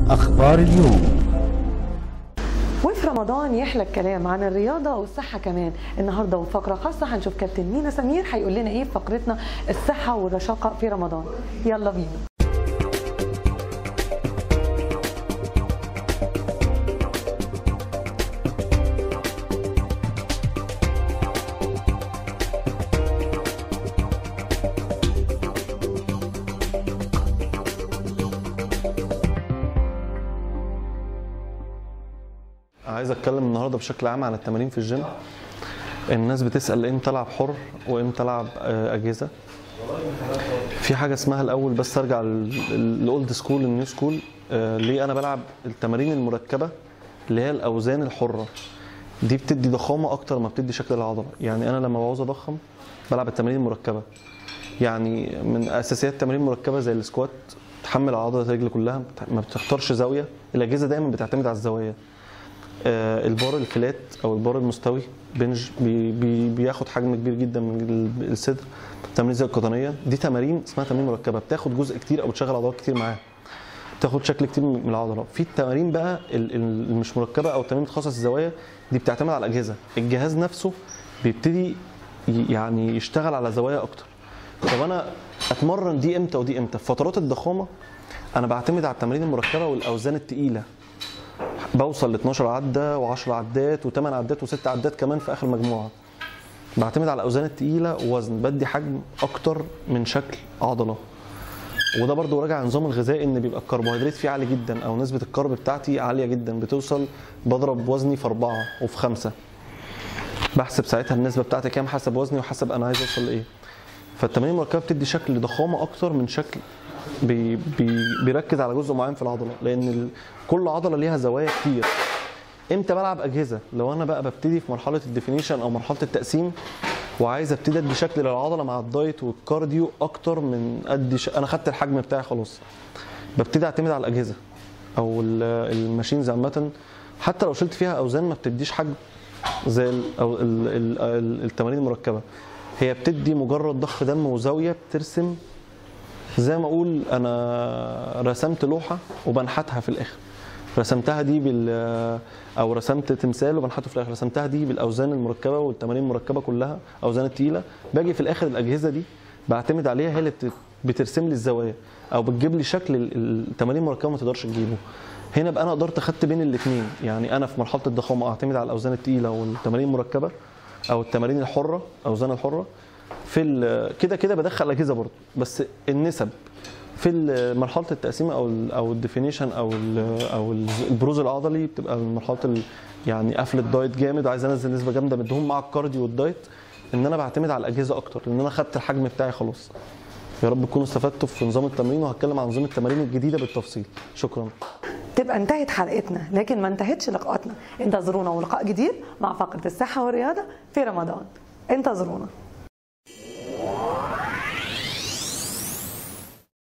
أخبار اليوم وفي رمضان يحلى الكلام عن الرياضه والصحه كمان النهارده وفقره خاصه هنشوف كابتن مينا سمير هيقول لنا ايه في فقرتنا الصحه والرشاقه في رمضان يلا بينا عايز اتكلم النهارده بشكل عام عن التمارين في الجيم الناس بتسال امتى العب حر وامتى العب آه، اجهزه في حاجه اسمها الاول بس ارجع الاولد سكول النيو سكول ليه انا بلعب التمارين المركبه اللي هي الاوزان الحره دي بتدي ضخامه اكتر ما بتدي شكل العضله يعني انا لما بعوز اضخم بلعب التمارين المركبه يعني من اساسيات التمارين المركبه زي السكوات تحمل عضله الرجل كلها ما بتختارش زاويه الاجهزه دايما بتعتمد على الزوايا آه، البار الفلات او البار المستوي بنج بي بي بياخد حجم كبير جدا من ال- الصدر تمارين زي القطنيه دي تمارين اسمها تمارين مركبه بتاخد جزء كتير او بتشغل عضلات كتير معاها بتاخد شكل كتير من العضله في التمارين بقى ال- ال- المش مركبه او التمارين بتخصص الزوايا دي بتعتمد على الاجهزه الجهاز نفسه بيبتدي ي- يعني يشتغل على زوايا اكتر طب انا اتمرن دي امتى ودي امتى في فترات الضخامه انا بعتمد على التمارين المركبه والاوزان الثقيله بوصل ل 12 عده و10 عدات و8 عدات و6 عدات كمان في اخر مجموعه بعتمد على الاوزان الثقيله ووزن بدي حجم اكتر من شكل عضله وده برضو راجع النظام الغذائي ان بيبقى الكربوهيدرات فيه عالي جدا او نسبه الكرب بتاعتي عاليه جدا بتوصل بضرب وزني في اربعه وفي خمسه بحسب ساعتها النسبه بتاعتي كام حسب وزني وحسب انا عايز اوصل لايه فالتمارين المركبه بتدي شكل ضخامه اكتر من شكل بي بي بيركز على جزء معين في العضله لان ال- كل عضله ليها زوايا كتير امتى بلعب اجهزه لو انا بقى ببتدي في مرحله الديفينيشن او مرحله التقسيم وعايز ابتدي ادي شكل للعضله مع الدايت والكارديو اكتر من ادي ش... انا خدت الحجم بتاعي خلاص ببتدي اعتمد على الاجهزه او ال- الماشينز عامه حتى لو شلت فيها اوزان ما بتديش حجم زي ال او ال ال ال التمارين المركبه هي بتدي مجرد ضخ دم وزاويه بترسم زي ما اقول انا رسمت لوحه وبنحتها في الاخر رسمتها دي بال او رسمت تمثال وبنحته في الاخر رسمتها دي بالاوزان المركبه والتمارين المركبه كلها اوزان التقيله باجي في الاخر الاجهزه دي بعتمد عليها هي اللي بت- بترسم لي الزوايا او بتجيب لي شكل ال- ال- التمارين المركبه ما تقدرش تجيبه هنا بقى انا قدرت اخدت بين الاثنين يعني انا في مرحله الضخامه اعتمد على الاوزان الثقيله والتمارين المركبه او التمارين الحره اوزان الحره في ال- كده كده بدخل اجهزه برضه بس النسب في ال- مرحله التقسيم او ال او الديفينيشن او ال او ال- البروز العضلي بتبقى مرحله ال يعني قفل الدايت جامد وعايز انزل نسبه جامده من الدهون مع الكارديو والدايت ان انا بعتمد على الاجهزه اكتر لان انا خدت الحجم بتاعي خلاص يا رب تكونوا استفدتوا في نظام التمرين وهتكلم عن نظام التمارين الجديده بالتفصيل شكرا تبقى انتهت حلقتنا لكن ما انتهتش لقاءاتنا انتظرونا ولقاء جديد مع فقره الصحه والرياضه في رمضان انتظرونا